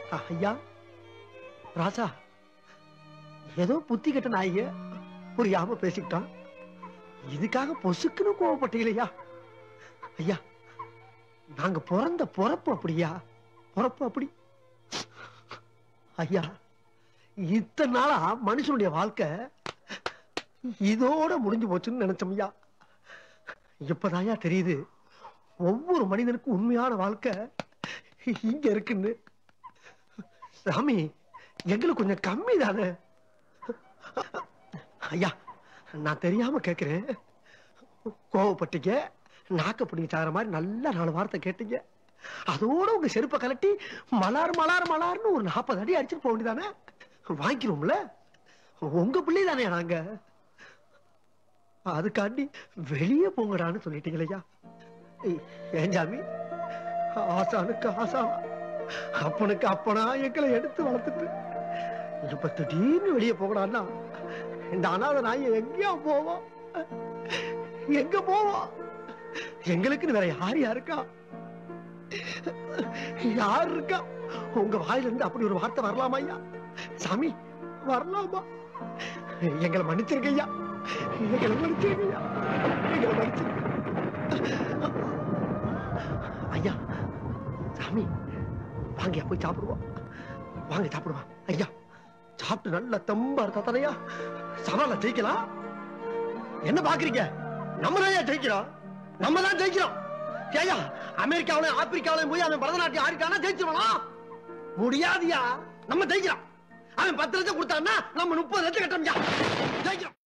ஐயா ராசா ஏதோ புத்தி கெட்ட நாய்ங்க புரியாம பேசிக்கிட்டான் இதுக்காக பொசுக்குன்னு கோவப்பட்டீங்களா ஐயா நாங்க பிறந்த பொறப்பு அப்படியா பொறப்பு அப்படி ஐயா இத்தனை நாளா மனுஷனுடைய வாழ்க்கை இதோட முடிஞ்சு போச்சுன்னு நினைச்சோம் ஐயா இப்பதாயா தெரியுது ஒவ்வொரு மனிதனுக்கும் உண்மையான வாழ்க்கை இங்க இருக்குன்னு சாமி எங்களுக்கு கொஞ்சம் கம்மி தானே ஐயா நான் தெரியாம கேக்குறேன் கோவப்பட்டீங்க நாக்க பிடிங்க சாகிற மாதிரி நல்ல நாலு வார்த்தை கேட்டீங்க அதோட உங்க செருப்பை கலட்டி மலார் மலார் மலார்னு ஒரு நாற்பது அடி அடிச்சுட்டு போக வேண்டியதானே வாங்கிக்கிறோம்ல உங்க பிள்ளை தானே நாங்க அதுக்காண்டி வெளியே போங்கடான்னு சொல்லிட்டீங்களய்யா ஏன் சாமி ஆசானுக்கு ஆசானா அப்பனுக்கு அப்பனா எங்களை எடுத்து வளர்த்துட்டு இப்ப திடீர்னு வெளியே போகலான்னா இந்த அனாதை நாய் எங்கேயா போவோம் எங்க போவோம் எங்களுக்குன்னு வேற யார் யாருக்கா யார் இருக்கா உங்க வாயில இருந்து அப்படி ஒரு வார்த்தை வரலாமா ஐயா சாமி வரலாமா எங்களை மன்னிச்சிருங்க ஐயா எங்களை மன்னிச்சிருங்க ஐயா எங்களை மன்னிச்சிருங்க ஐயா சாமி வாங்க போய் சாப்பிடுவோம் வாங்க சாப்பிடுவோம் ஐயா சாப்பிட்டு நல்ல தெம்பா இருந்தா தானையா சவால ஜெயிக்கலாம் என்ன பாக்குறீங்க நம்ம தான் ஜெயிக்கிறோம் நம்ம தான் ஜெயிக்கிறோம் ஏயா அமெரிக்காவிலும் ஆப்பிரிக்காவிலும் போய் அவன் பரதநாட்டியம் ஆடிட்டானா ஜெயிச்சிருவானா முடியாதியா நம்ம ஜெயிக்கிறோம் அவன் பத்து லட்சம் கொடுத்தான்னா நம்ம முப்பது லட்சம் கட்டோம்யா ஜெயிக்கிறோம்